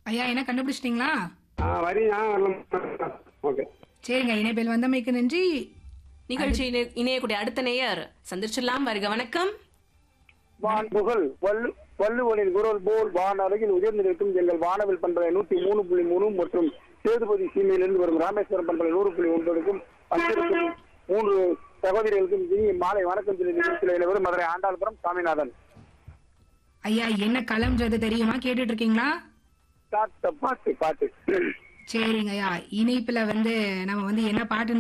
ஐயா என்ன கண்டுபிடிச்சிட்டீங்களா ஆ வரி ஆ வரலாம் ஓகே சரிங்க இணைப்பில் வந்தமைக்கு நன்றி நிகழ்ச்சி இணை- இணையக்கூடிய அடுத்த நேயர் சந்திச்சிடலாம் வருக வணக்கம் வான் புகழ் வல்லு வள்ளுவனின் குரல் போல் வான் அருகில் உயர்ந்து நிற்கும் எங்கள் வானவில் பண்பலை நூத்தி மூணு புள்ளி மூணு மற்றும் சேதுபதி சீமையிலிருந்து வரும் ராமேஸ்வரம் பண்பலை நூறு புள்ளி ஒன்பதுக்கும் பஞ்சிருக்கும் மூன்று சகோதரிகளுக்கும் இனிய மாலை வணக்கம் சொல்லி நிகழ்ச்சியில் வரும் மதுரை ஆண்டாள்புரம் சாமிநாதன் ஐயா என்ன களம்ன்றது தெரியுமா கேட்டுட்டு இருக்கீங்களா பாட்டு பாட்டு பாட்டு சரிங்க ஐயா இணைப்புல வந்து நம்ம வந்து என்ன பாட்டு